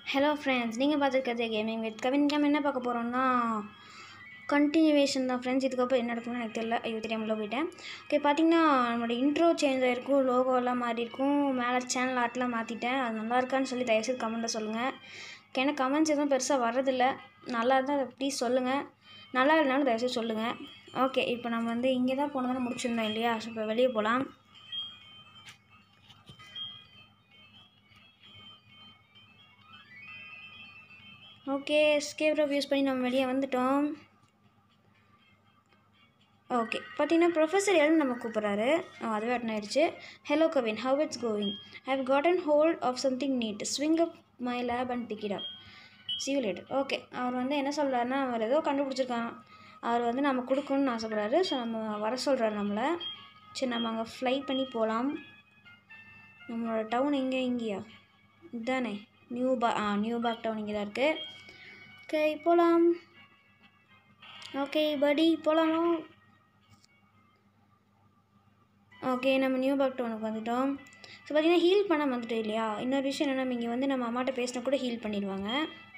Hello friends நீங்கள் பார்த்துருக்கிறது gaming with Kavin game என்ன பார்க்க போகிறோம்னா கண்டினியூவேஷன் தான் ஃப்ரெண்ட்ஸ் இதுக்கப்புறம் என்ன நடக்கும்னு எனக்கு தெரியல ஐயோ தெரியாமல் போயிட்டேன் ஓகே பார்த்தீங்கன்னா நம்மளோட இன்ட்ரோ சேஞ்ச் ஆகிருக்கும் லோகோலாம் மாறி இருக்கும் மேலே சேனல் ஆர்ட்லாம் மாற்றிட்டேன் அது நல்லா இருக்கான்னு சொல்லி தயவுசெய்து கமெண்ட்டில் சொல்லுங்கள் ஓகே ஏன்னா கமெண்ட்ஸ் எதுவும் பெருசாக வர்றதில்ல நல்லா இருந்தால் அதை ப்ளீஸ் சொல்லுங்கள் நல்லா இல்லைனாலும் தயவுசெய்து சொல்லுங்கள் ஓகே இப்போ நம்ம வந்து இங்கே தான் போனதானே முடிச்சிருந்தோம் இல்லையா ஸோ இப்போ வெளியே போகலாம் ஓகே ஸ்கேப் ரோப் யூஸ் பண்ணி நம்ம வெளியே வந்துட்டோம் ஓகே பார்த்தீங்கன்னா ப்ரொஃபஸர் எல் நம்ம கூப்பிட்றாரு அதுவே அட்டன் ஆயிடுச்சு hello Kavin how it's going I have gotten hold of something need swing up my lab and pick it up see you later okay அவர் வந்து என்ன சொல்கிறாருன்னா அவர் ஏதோ கண்டுபிடிச்சிருக்கான் அவர் வந்து நம்ம கொடுக்கணும்னு ஆசைப்படுறாரு ஸோ நம்ம வர சொல்கிறாரு நம்மளை சரி நம்ம அங்கே ஃப்ளை பண்ணி போகலாம் நம்மளோட டவுன் எங்கே இங்கேயா இதுதானே நியூ பா ஆ நியூ பாக் டவுன் இங்கே தான் இருக்குது ஓகே போகலாம் ஓகே படி போகலாமா ஓகே நம்ம நியூ பாக் டவுனுக்கு வந்துட்டோம் ஸோ பார்த்தீங்கன்னா ஹீல் பண்ண வந்துட்டோம் இல்லையா இன்னொரு விஷயம் என்னென்னா இங்கே வந்து நம்ம அம்மாட்ட பேசினா கூட ஹீல் பண்ணிடுவாங்க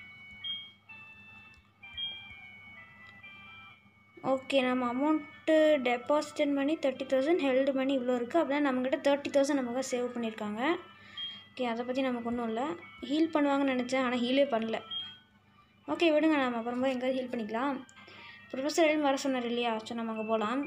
ஓகே நம்ம amount deposit money thirty thousand held money இவ்வளோ இருக்குது அப்படின்னா நம்மக்கிட்ட தேர்ட்டி தௌசண்ட் நமக்கு சேவ் பண்ணியிருக்காங்க ஓகே அதை பற்றி நமக்கு ஒன்றும் இல்லை ஹீல் பண்ணுவாங்கன்னு நினச்சேன் ஆனால் ஹீலே பண்ணல ஓகே விடுங்க நம்ம அப்புறமா எங்கேயாவது ஹீல் பண்ணிக்கலாம் ப்ரொஃபஸர் எல்லாம் வர சொன்னார் இல்லையா ஸோ நம்ம அங்கே போகலாம்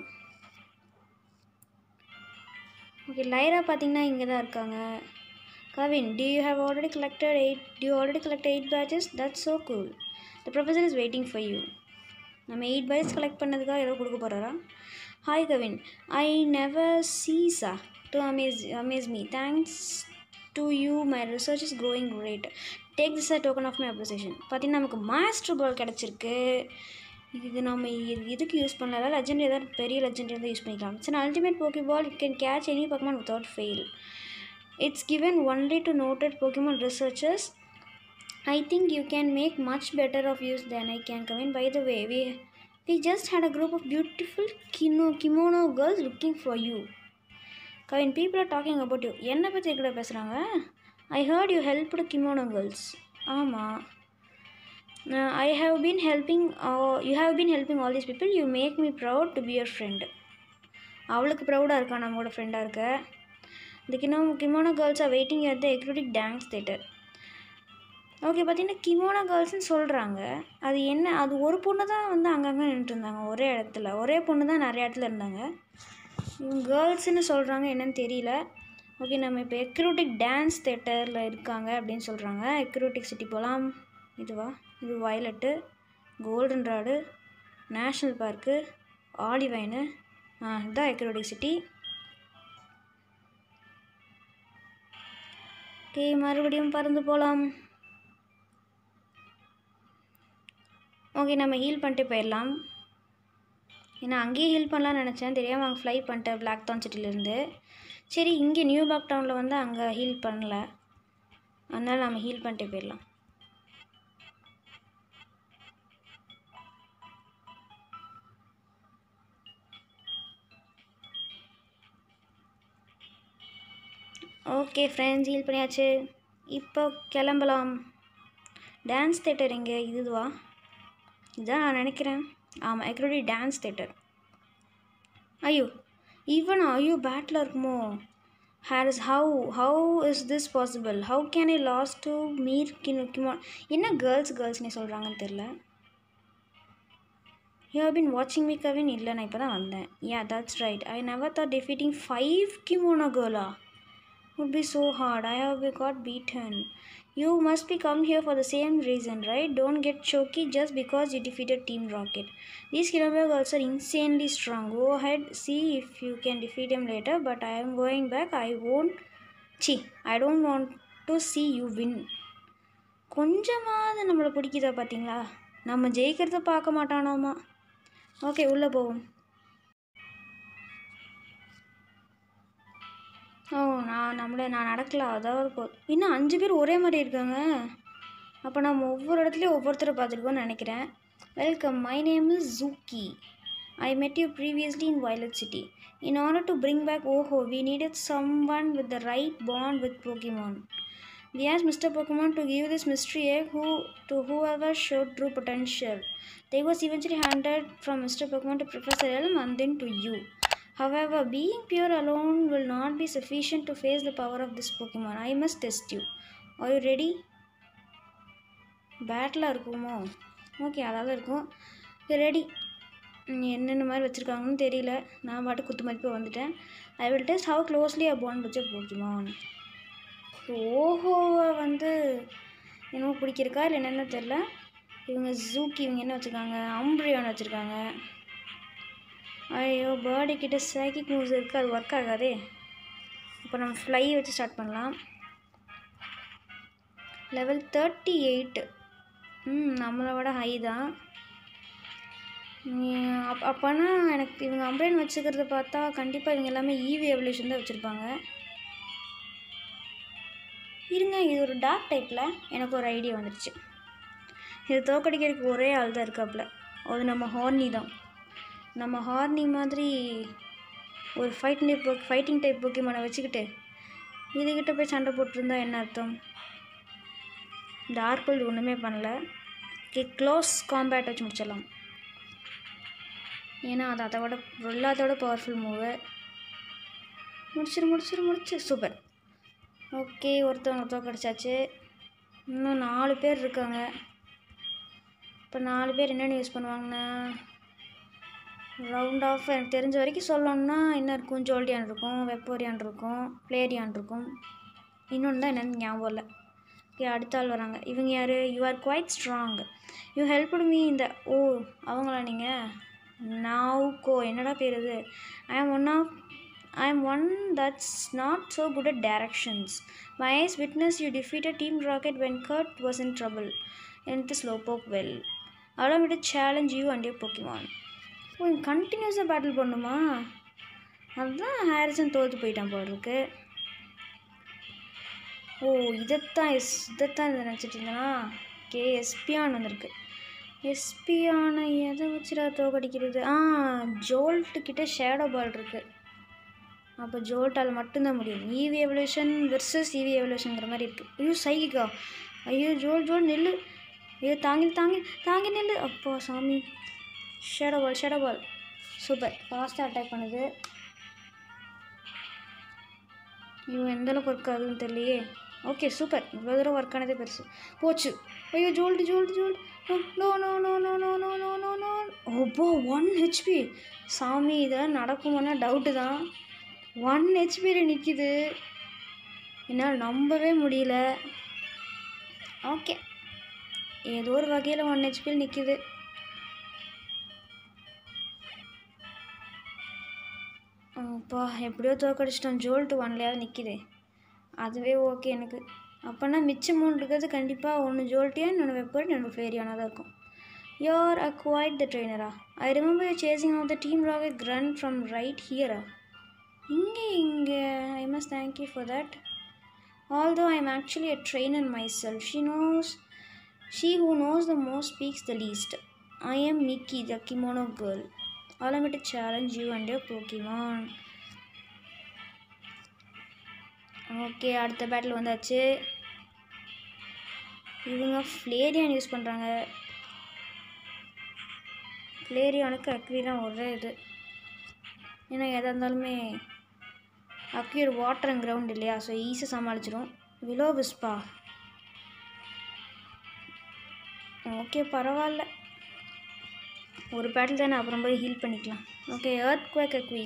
ஓகே லைரா பார்த்தீங்கன்னா இங்கே தான் இருக்காங்க Kavin do you have already collected eight do you already collected eight badges that's so cool the professor is waiting for you நம்ம எயிட் பேட்ச் கலெக்ட் பண்ணதுக்காக ஏதோ கொடுக்க போகிறாரா hi Kavin I never cease to amaze amaze me thanks to you my research is going great take this a token of my appreciation பார்த்தீங்கன்னா நமக்கு master பால் கிடச்சிருக்கு இது நம்ம இது இதுக்கு யூஸ் பண்ணல லெஜெண்ட் ஏதாவது பெரிய லெஜெண்ட் இருந்தால் யூஸ் பண்ணிக்கலாம் it's an ultimate Poke ball it can catch any Pokemon without fail it's given only to noted Pokemon researchers I think you can make much better of use than I can come in. By the way, we we just had a group of beautiful kino, kimono girls looking for you. Kavin, people are talking about you. என்னை பற்றி கூட பேசுகிறாங்க I heard you help kimono girls ஆமாம் I have been helping you have been helping all these people you make me proud to be your friend அவளுக்கு ப்ரௌடாக இருக்கா நம்மளோட ஃப்ரெண்டாக இருக்க இந்த கினோ kimono girls are waiting at the Ecruteak dance theatre okay பார்த்தீங்கன்னா கிமோனா கேர்ள்ஸ்னு சொல்கிறாங்க அது என்ன அது ஒரு பொண்ணு தான் வந்து அங்கங்கே நின்றுட்டு இருந்தாங்க ஒரே இடத்துல ஒரே பொண்ணு தான் நிறைய இடத்துல இருந்தாங்க இவங்க கேர்ள்ஸ்னு சொல்கிறாங்க என்னன்னு தெரியல ஓகே நம்ம இப்போ எக்ரோட்டிக் டான்ஸ் தேட்டரில் இருக்காங்க அப்படின்னு சொல்கிறாங்க எக்ரோட்டிக் சிட்டி போகலாம் இதுவா இது Violet Goldenrod National Park ஆலிவைனு ஆ இதுதான் எக்ரோட்டிக் சிட்டி ஓகே மறுபடியும் பறந்து போகலாம் ஓகே நம்ம ஹீல் பண்ணிட்டு போயிடலாம் ஏன்னா அங்கேயே ஹீல் பண்ணலாம்னு நினச்சேன் தெரியாமல் அங்கே ஃப்ளை பண்ணிட்டேன் பிளாக் டவுன் சிட்டிலேருந்து சரி இங்கே நியூ பாக் டவுனில் வந்து அங்கே ஹீல் பண்ணல அதனால் நம்ம ஹீல் பண்ணிட்டு போயிடலாம் ஓகே ஃப்ரெண்ட்ஸ் ஹீல் பண்ணியாச்சு இப்போ கிளம்பலாம் டான்ஸ் தேட்டர் எங்கே இதுவா இதான் நான் நினைக்கிறேன் ஆமாம் எக்ரோடி டான்ஸ் தேட்டர் ஐயோ ஈவன் ஐயோ பேட்டில் இருக்குமோ here how how is this possible how can I lose to mere கினு கிமோ என்ன கேர்ள்ஸ் கேர்ள்ஸ்னே சொல்கிறாங்கன்னு தெரில யூ ஹவ் பின் வாட்சிங் மீ கவின் இல்லை நான் இப்போ தான் வந்தேன் yeah that's right I never thought defeating five kimono கேர்ளா would be so hard. I have got beaten. You must be come here for the same reason, right? Don't get choky just because you defeated Team Rocket. These Kilometer girls are insanely strong. Go ahead, see if you can defeat them later, but I am going back. I won't. Chi, I don't want to see you win. கொஞ்சமாவது நம்மளை பிடிக்குதா பார்த்தீங்களா நம்ம ஜெயிக்கிறத பார்க்க மாட்டானோமா okay உள்ளே போவோம் ஓ நான் நம்மளே நான் நடக்கல அதாவது போ இன்னும் அஞ்சு பேர் ஒரே மாதிரி இருக்காங்க அப்போ நம்ம ஒவ்வொரு இடத்துலையும் ஒவ்வொருத்தரை பார்த்துருக்கோம்னு நினைக்கிறேன் welcome my name is Zuki I met you previously in Violet City in order to bring back Ho Oh we needed someone with the right bond with Pokemon We asked Mr. Pokemon to give this mystery egg who, to whoever showed true potential. The egg was eventually handed from Mr. Pokemon to Professor Elm and then to you. However, being pure alone will not be sufficient to face the power of this Pokemon. I must test you. Are you ready? Battle இருக்குமோ okay அதாவது இருக்கும் ready என்னென்ன மாதிரி வச்சுருக்காங்கன்னு தெரியல நான் பாட்டு குத்து மதிப்பாக வந்துட்டேன் I will test how closely a bond வச்ச போக்கிமான் ஓஹோவை வந்து என்னமோ பிடிச்சிருக்கா இல்லை என்னென்ன தெரில இவங்க ஜூக்கி இவங்க என்ன வச்சுருக்காங்க அம்ப்ரியான் வச்சுருக்காங்க ஐயோ பேர்டு கிட்ட சைக்கிக் மூவ்ஸ் இருக்குது அது ஒர்க் ஆகாதே இப்போ நம்ம ஃப்ளை வச்சு ஸ்டார்ட் பண்ணலாம் லெவல் தேர்ட்டி எயிட்டு ம் நம்மளை விட ஹை தான் அப் அப்போனா எனக்கு இவங்க அம்ப்ரைன் வச்சுக்கிறத பார்த்தா கண்டிப்பாக இவங்க எல்லாமே ஈவி எவல்யூஷன் தான் வச்சுருப்பாங்க இருங்க இது ஒரு டார்க் டைப்பில் எனக்கு ஒரு ஐடியா வந்துடுச்சு இது தோக்கடிக்கிறதுக்கு ஒரே ஆள் தான் இருக்காப்புல அது நம்ம ஹார்னி தான் நம்ம ஹார்னி மாதிரி ஒரு ஃபைட் டைப் ஃபைட்டிங் டைப் போக்கிமானை வச்சுக்கிட்டு இதுகிட்ட போய் சண்டை போட்டிருந்தா என்ன அர்த்தம் டார்க் கோல்டு ஒன்றுமே பண்ணல ஓகே க்ளோஸ் காம்பேட் வச்சு முடிச்சிடலாம் ஏன்னா அது அதை விட எல்லாத்தோட பவர்ஃபுல் மூவு முடிச்சிரு முடிச்சிரு முடிச்சு சூப்பர் ஓகே ஒருத்தவங்க ஒருத்தவங்க கிடச்சாச்சு இன்னும் நாலு பேர் இருக்காங்க இப்போ நாலு பேர் என்னென்ன யூஸ் பண்ணுவாங்கன்னா ரவுண்ட் ஆஃப் எனக்கு தெரிஞ்ச வரைக்கும் சொல்லணும்னா என்ன இருக்கும் ஜோல்டியான் இருக்கும் வெப்போரியான் இருக்கும் பிளேரியான் இருக்கும் இன்னொன்று தான் என்னென்னு ஞாபகம் இல்லை ஓகே அடுத்த ஆள் வராங்க இவங்க யார் you are quite strong you help me இந்த ஓ அவங்களா நீங்கள் நாவுக்கோ என்னடா பேர் இது I am one of I am one that's not so good at directions my eyes witness you defeated Team Rocket when Kurt was in trouble எனக்கு Slowpoke well அவ்வளோ விட்டு challenge you and you Pokemon ஓ கண்டினியூஸாக battle பண்ணுமா அதுதான் Harrison தோற்று போயிட்டான் போல இருக்கு ஓ இதைத்தான் எஸ் இதைத்தான் இதை நினச்சிட்டு இருந்தேனா கே எஸ்பியான் வந்திருக்கு எஸ்பியான எதை வச்சுடா தோக்கடிக்கிறது ஆ ஜோல்ட்டு கிட்ட ஷேடோ பால் இருக்குது அப்போ ஜோல்ட்டால் மட்டும்தான் முடியும் ஈவி எவல்யூஷன் வெர்சஸ் ஈவி எவல்யூஷனுங்கிற மாதிரி இருக்குது ஐயோ சைகிக்கா ஐயோ ஜோல் ஜோல் நெல்லு ஐயோ தாங்கி தாங்கி தாங்கி நெல்லு அப்பா சாமி shadow ball shadow ball super ஃபாஸ்ட்டாக அட்டாக் பண்ணுது இவன் எந்த அளவுக்கு ஒர்க் ஆகுதுன்னு தெரியலையே ஓகே சூப்பர் இவ்வளோ தூரம் ஒர்க் ஆனதே பெருசு போச்சு ஐயோ jolt jolt jolt no no no no no no no no no ஓப்போ ஒன் ஹெச்பி சாமி இதெல்லாம் நடக்குமானா டவுட்டு தான் ஒன் ஹெச்பியில் நிற்கிது என்னால் நம்பவே முடியல ஓகே ஏதோ ஒரு வகையில் ஒன் ஹெச்பியில் நிற்கிது அப்பா எப்படியோ தோக்கடிச்சிட்டோம் ஜோல்ட்டு ஒன்லையாவது நிற்கிது அதுவே ஓகே எனக்கு அப்போனா மிச்சம் மூணு இருக்கிறது கண்டிப்பாக ஒன்று ஜோல்ட்டியான் இன்னொன்று வெப்பர் இன்னொன்று ஃபேரியானா தான் இருக்கும் யோர் அ குவைட் த ட்ரெயினரா I remember you chasing off the Team Rocket கிரன் ஃப்ரம் ரைட் ஹியரா இங்கே இங்கே I must thank you for that although I am actually a trainer myself she knows she who knows the most speaks the least I am Miki the kimono girl allow me to challenge you and your Pokemon. Okay அடுத்த battle வந்தாச்சு இவங்க ஃப்ளேரியான் use பண்ணுறாங்க ஃப்ளேரியானுக்கு அக்வி தான் ஒரே இது ஏன்னா எதாக இருந்தாலுமே அக்வி ஒரு வாட்டர் அண்ட் கிரவுண்ட் இல்லையா ஸோ ஈஸியாக சமாளிச்சிடும் விலோ விஸ்பா ஓகே பரவாயில்ல ஒரு பேட்டில் தானே அப்புறம் போய் ஹீல் பண்ணிக்கலாம் ஓகே ஏர்த் குவேக் அக்வி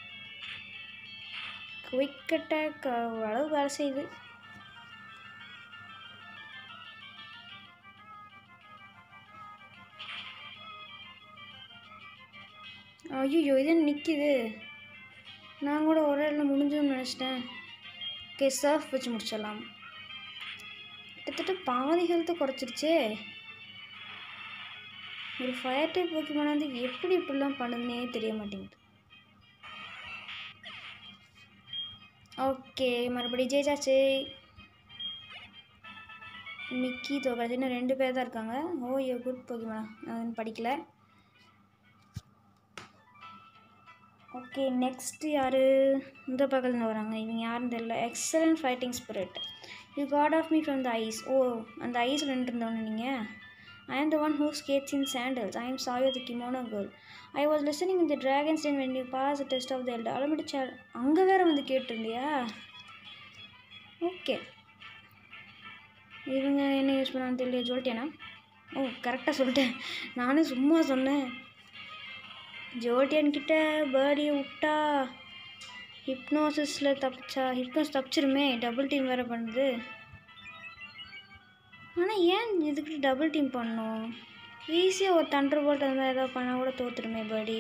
குவிக் அட்டாக் ஓரளவு வேலை செய்யுது ஐயோ இது நிற்கிது நான் கூட ஒரு இடத்துல முடிஞ்சோன்னு நினச்சிட்டேன் ஓகே சர்ஃப் வச்சு முடிச்சிடலாம் கிட்டத்தட்ட பாதி ஹெல்த்தை குறைச்சிருச்சே ஒரு ஃபயர் டைப் போக்கிமான் வந்து எப்படி இப்படிலாம் பண்ணுதுன்னே தெரிய மாட்டேங்குது ஓகே மறுபடியும் ஜெயிச்சாச்சு மிக்கி தோக்காச்சு இன்னும் ரெண்டு பேர் தான் இருக்காங்க ஓ யோ குட் போக்கிமான் நான் படிக்கல ஓகே நெக்ஸ்ட் யார் இந்த பக்கத்தில் வராங்க இவங்க யாருன்னு தெரியல excellent fighting spirit you got of me from the ice ஓ அந்த ஐஸில் நின்றுருந்தவனு நீங்கள் ஐ am the one who skates in sandals. I am Sayo the kimono girl. I was listening in the dragon's den when you passed the test of the elder. அலமட்டு சேர் அங்கே வேற வந்து கேட்டிருந்தியா okay இவங்க என்ன use பண்ணான்னு தெரியல சொல்லிட்டேனா ஓ கரெக்டாக சொல்லிட்டேன் நானே சும்மா சொன்னேன் ஜோல்டியன் கிட்ட பேர்டியை விட்டா ஹிப்னோசிஸில் தப்பிச்சா ஹிப்னோஸ் தப்பிச்சிருமே டபுள் டீம் வேறு பண்ணுது ஆனால் ஏன் இதுக்கு டபுள் டீம் பண்ணோம் ஈஸியாக ஒரு தண்டர் போல்ட் அந்த மாதிரி ஏதாவது பண்ணால் கூட தோத்துருமே படி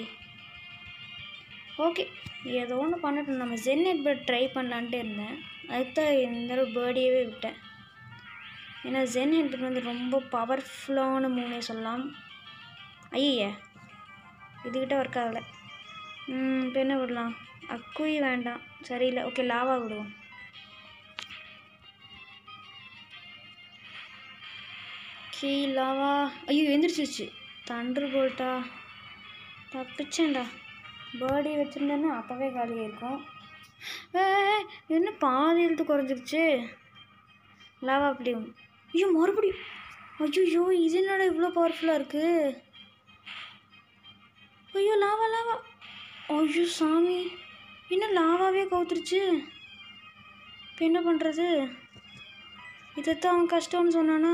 ஓகே ஏதோ ஒன்று பண்ணட்டும் நம்ம ஜென் ஹெட்பர்ட் ட்ரை பண்ணலான்ட்டு இருந்தேன் அதுக்கு தான் இந்த தடவை பேர்டியவே விட்டேன் ஏன்னா ஜென் ஹெட்பர்ட் வந்து ரொம்ப பவர்ஃபுல்லான மூனே சொல்லலாம் ஐய இதுக்கிட்ட ஒர்க் ஆகலை இப்போ என்ன விடலாம் அக்குயி வேண்டாம் சரியில்லை ஓகே லாவா விடுவோம் கீ லாவா ஐயோ எந்திரிச்சிருச்சு தண்டர் போல்ட்டா தப்பிச்சேன்டா பேர்டி வச்சுருந்தேன்னா அப்போவே காலியாக இருக்கும் ஏய், என்ன பாதி எழுத்து குறைஞ்சிருச்சு லாவா அப்படியும் ஐயோ மறுபடியும் ஐயோ இது என்னடா இவ்வளோ பவர்ஃபுல்லாக இருக்குது ஐயோ லாவா லாவா ஐயோ சாமி என்ன லாவாவே கவுத்துருச்சு இப்போ என்ன பண்ணுறது இதைத்தான் அவன் கஷ்டம்னு சொன்னானா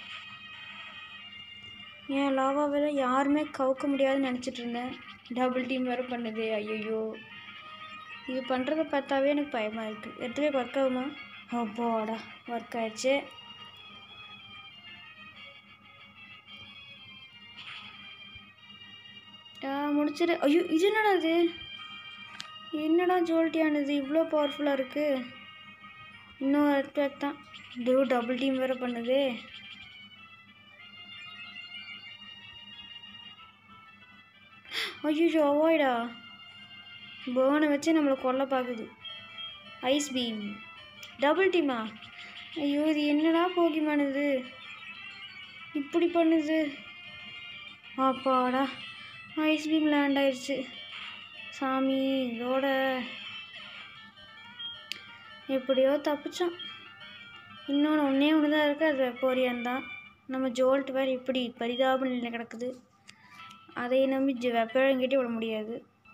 ஏன் லாவாவில் யாருமே கவுக்க முடியாதுன்னு நினச்சிட்டு இருந்தேன் டபுள் டீம் வேறு பண்ணுது ஐயோ இது பண்ணுறத பார்த்தாவே எனக்கு பயமாக இருக்குது எடுத்துவே ஒர்க் ஆகுமா அப்போடா ஒர்க் ஆயிடுச்சு ஆ முடிச்சிடு ஐயோ இது என்னடா இது என்னடா ஜோல்ட்டியானது இவ்வளோ பவர்ஃபுல்லாக இருக்குது இன்னும் ரெட் தான் டியூ டபுள் டீம் வேறு பண்ணுது ஐயோ அவாய்டா பேர்னை வச்சு நம்மளை கொல்ல பார்க்குது ஐஸ் பீம் டபுள் டீமா ஐயோ இது என்னடா போகிமானது இப்படி பண்ணுது அப்பாடா ஐஸ் பீம் லேண்ட் ஆயிடுச்சு சாமி இதோட எப்படியோ தப்பிச்சோம் இன்னொன்று ஒன்றே ஒன்று தான் இருக்குது அது வெப்போரியன் தான் நம்ம ஜோல்ட் வேறு இப்படி பரிதாப நிலையில் கிடக்குது அதை நம்பி ஜ- வெப்பழங்கிட்டே விட முடியாது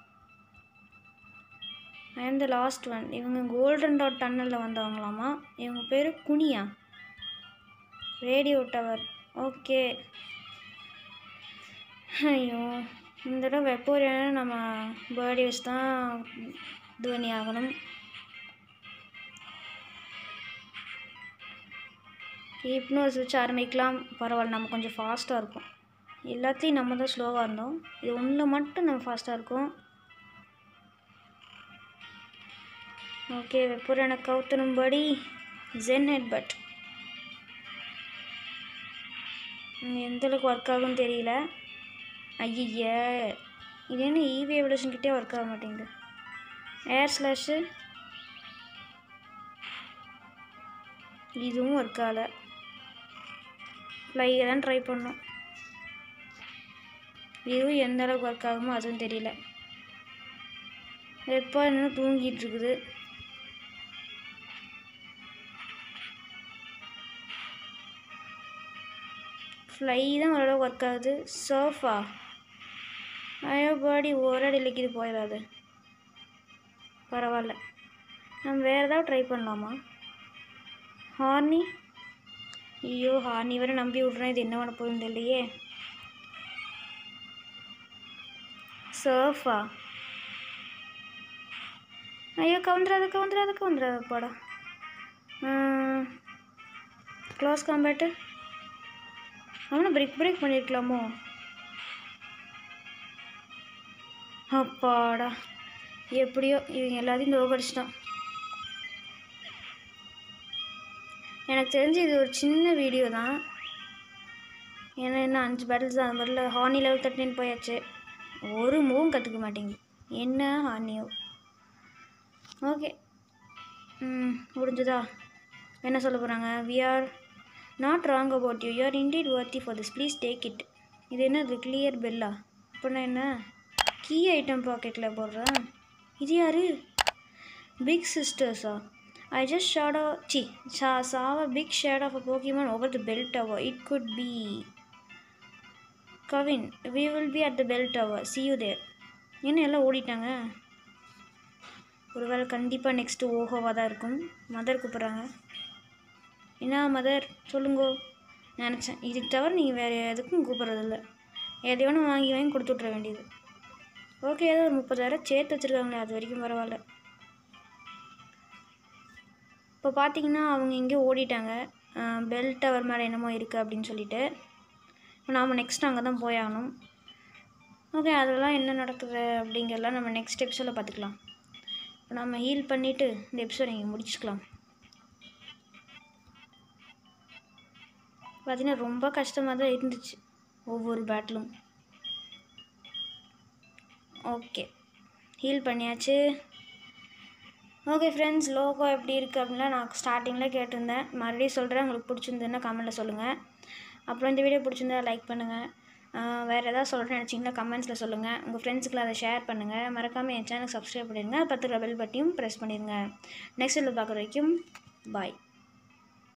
I am the last one இவங்க கோல்டன் டாட் டன்னலில் வந்தவங்களாமா இவங்க பேர் குனியா ரேடியோ டவர் ஓகே ஐயோ இந்த தடவை வெப்போரியான நம்ம பேர்டியஸ் தான் இது பண்ணி ஆகணும் ஹிப்னோஸ் வச்சு ஆரம்பிக்கலாம் பரவாயில்ல நம்ம கொஞ்சம் ஃபாஸ்ட்டாக இருக்கும் எல்லாத்தையும் நம்ம தான் ஸ்லோவாக இருந்தோம் இது ஒன்றில் மட்டும் நம்ம ஃபாஸ்ட்டாக இருக்கும் ஓகே வெப்போரியான கவுத்தனும்படி ஜென் ஹெட் பட் எந்த அளவுக்கு ஒர்க் ஆகும்னு தெரியல ஐய இது என்ன ஈவி எவல்யூஷன் கிட்டே ஒர்க் ஆக மாட்டேங்குது ஏர் ஸ்லாஷு இதுவும் ஒர்க் ஆகலை ஃப்ளையை தான் ட்ரை பண்ணோம் இதுவும் எந்த அளவுக்கு ஒர்க் ஆகுமோ அதுவும் தெரியல எப்போ இன்னும் தூங்கிட்டு இருக்குது ஃப்ளை தான் ஓரளவு ஒர்க் ஆகுது சோஃபா ஐயோ பாடி ஒரு அடி இலக்கிது போயிடாது பரவாயில்ல நம்ம வேறு ஏதாவது ட்ரை பண்ணலாமா ஹார்னி ஐயோ ஹார்னி வரை நம்பி விட்றேன் இது என்ன பண்ண போகுதுன்னு தெரியலையே சோஃபா ஐயோ கவுந்துராத கவுந்துராத கவுந்துராத போடா க்ளோஸ் காம்பேட்டு அவனை பிரேக் பிரேக் பண்ணியிருக்கலாமோ அப்பாடா எப்படியோ இவங்க எல்லாத்தையும் தோக்கடிச்சிட்டான் எனக்கு தெரிஞ்சு இது ஒரு சின்ன வீடியோ தான் ஏன்னா என்ன அஞ்சு பேட்டில்ஸ் தான் அது மாதிரில ஹார்னி லெவல் தேர்ட்டின் போயாச்சு ஒரு மூவும் கற்றுக்க மாட்டேங்குது என்ன ஹார்னியோ ஓகே ம் முடிஞ்சதா என்ன சொல்ல போகிறாங்க we are not wrong about you you are indeed worthy for this please take it இது என்னது கிளியர் பெல்லா அப்படின்னா என்ன கீ ஐட்டம் பாக்கெட்டில் போடுறேன் இது யாரு பிக் சிஸ்டர்ஸா I just shot a chi, saw, saw a big shadow of a Pokemon over the bell tower. It could be. Kevin, we will be at the bell tower. See you there. என்ன எல்லாம் ஓடிட்டாங்க ஒருவேளை கண்டிப்பாக next ஓஹோவாக தான் இருக்கும் mother கூப்பிட்றாங்க என்ன mother சொல்லுங்கோ நினச்சேன் இதுக்கு தவிர நீங்கள் வேறு எதுக்கும் கூப்பிட்றதில்ல எதை வேணும் வாங்கி வாங்கி கொடுத்து விட்ற வேண்டியது ஓகே ஏதோ ஒரு முப்பதாயிரம் சேர்த்து வச்சுருக்காங்களே அது வரைக்கும் பரவாயில்ல இப்போ பார்த்தீங்கன்னா அவங்க எங்கேயோ ஓடிட்டாங்க பெல் டவர் மேலே என்னமோ இருக்குது அப்படின்னு சொல்லிட்டு இப்போ நாம் நெக்ஸ்ட் அங்கே தான் போயாகணும் ஓகே அதெல்லாம் என்ன நடக்குது அப்படிங்கிறதெல்லாம் நம்ம நெக்ஸ்ட் எபிசோடில் பார்த்துக்கலாம் இப்போ நம்ம ஹீல் பண்ணிவிட்டு இந்த எபிசோட் இங்கே முடிச்சுக்கலாம் பார்த்தீங்கன்னா ரொம்ப கஷ்டமாக தான் இருந்துச்சு ஒவ்வொரு பேட்டிலும் ஓகே ஹீல் பண்ணியாச்சு ஓகே ஃப்ரெண்ட்ஸ் லோகோ எப்படி இருக்குது அப்படின்லாம் நான் ஸ்டார்டிங்கில் கேட்டிருந்தேன் மறுபடியும் சொல்கிறேன் உங்களுக்கு பிடிச்சிருந்ததுன்னா கமெண்ட்டில் சொல்லுங்கள் அப்புறம் இந்த வீடியோ பிடிச்சிருந்தா லைக் பண்ணுங்கள் வேறு எதாவது சொல்கிறேன்னு நினச்சிங்கன்னா கமெண்ட்ஸில் சொல்லுங்கள் உங்கள் ஃப்ரெண்ட்ஸுக்குலாம் அதை ஷேர் பண்ணுங்கள் மறக்காமல் என் சேனல் சப்ஸ்கிரைப் பண்ணிடுங்க பத்து பெல் பட்டியும் ப்ரெஸ் பண்ணிடுங்க நெக்ஸ்ட் வீடியோ பார்க்குற வரைக்கும் பாய்